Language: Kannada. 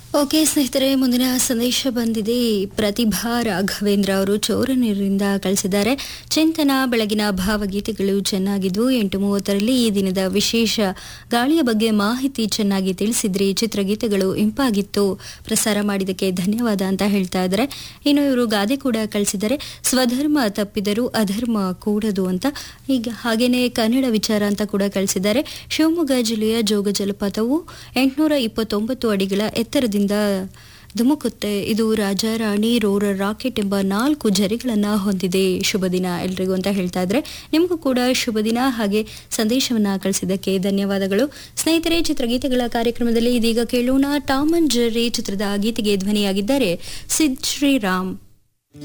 ಓಕೆ ಸ್ನೇಹಿತರೆ ಮುಂದಿನ ಸಂದೇಶ ಬಂದಿದೆ ಪ್ರತಿಭಾ ರಾಘವೇಂದ್ರ ಅವರು ಚೌರನೂರಿನಿಂದ ಕಳಿಸಿದ್ದಾರೆ ಚಿಂತನ ಬೆಳಗಿನ ಭಾವಗೀತೆಗಳು ಚೆನ್ನಾಗಿದ್ವು ಎಂಟು ಮೂವತ್ತರಲ್ಲಿ ಈ ದಿನದ ವಿಶೇಷ ಗಾಳಿಯ ಬಗ್ಗೆ ಮಾಹಿತಿ ಚೆನ್ನಾಗಿ ತಿಳಿಸಿದ್ರಿ ಚಿತ್ರಗೀತೆಗಳು ಇಂಪಾಗಿತ್ತು ಪ್ರಸಾರ ಮಾಡಿದಕ್ಕೆ ಧನ್ಯವಾದ ಅಂತ ಹೇಳ್ತಾ ಇದ್ದಾರೆ ಇನ್ನು ಇವರು ಗಾದೆ ಕೂಡ ಕಳಿಸಿದ್ದಾರೆ ಸ್ವಧರ್ಮ ತಪ್ಪಿದರೂ ಅಧರ್ಮ ಕೂಡದು ಅಂತ ಈಗ ಹಾಗೇನೆ ಕನ್ನಡ ವಿಚಾರ ಅಂತ ಕೂಡ ಕಳಿಸಿದ್ದಾರೆ ಶಿವಮೊಗ್ಗ ಜಿಲ್ಲೆಯ ಜೋಗ ಜಲಪಾತವು ಎಂಟುನೂರ ಇಪ್ಪತ್ತೊಂಬತ್ತು ಅಡಿಗಳ ಎತ್ತರದಿಂದ ಧುಮುಕುತ್ತೆ ಇದು ರಾಜಾರಾಣಿ ರೋರರ್ ರಾಕೆಟ್ ಎಂಬ ನಾಲ್ಕು ಜರಿಗಳನ್ನ ಹೊಂದಿದೆ ಶುಭ ದಿನ ಎಲ್ರಿಗೂ ಅಂತ ಹೇಳ್ತಾ ಇದ್ರೆ ನಿಮಗೂ ಕೂಡ ಶುಭ ದಿನ ಹಾಗೆ ಸಂದೇಶವನ್ನ ಕಳಿಸಿದ್ದಕ್ಕೆ ಧನ್ಯವಾದಗಳು ಸ್ನೇಹಿತರೆ ಚಿತ್ರಗೀತೆಗಳ ಕಾರ್ಯಕ್ರಮದಲ್ಲಿ ಇದೀಗ ಕೇಳೋಣ ಟಾಮ್ ಅಂಡ್ ಜೆರ್ರಿ ಚಿತ್ರದ ಗೀತೆಗೆ ಧ್ವನಿಯಾಗಿದ್ದಾರೆ ಸಿದ್ ಶ್ರೀರಾಮ್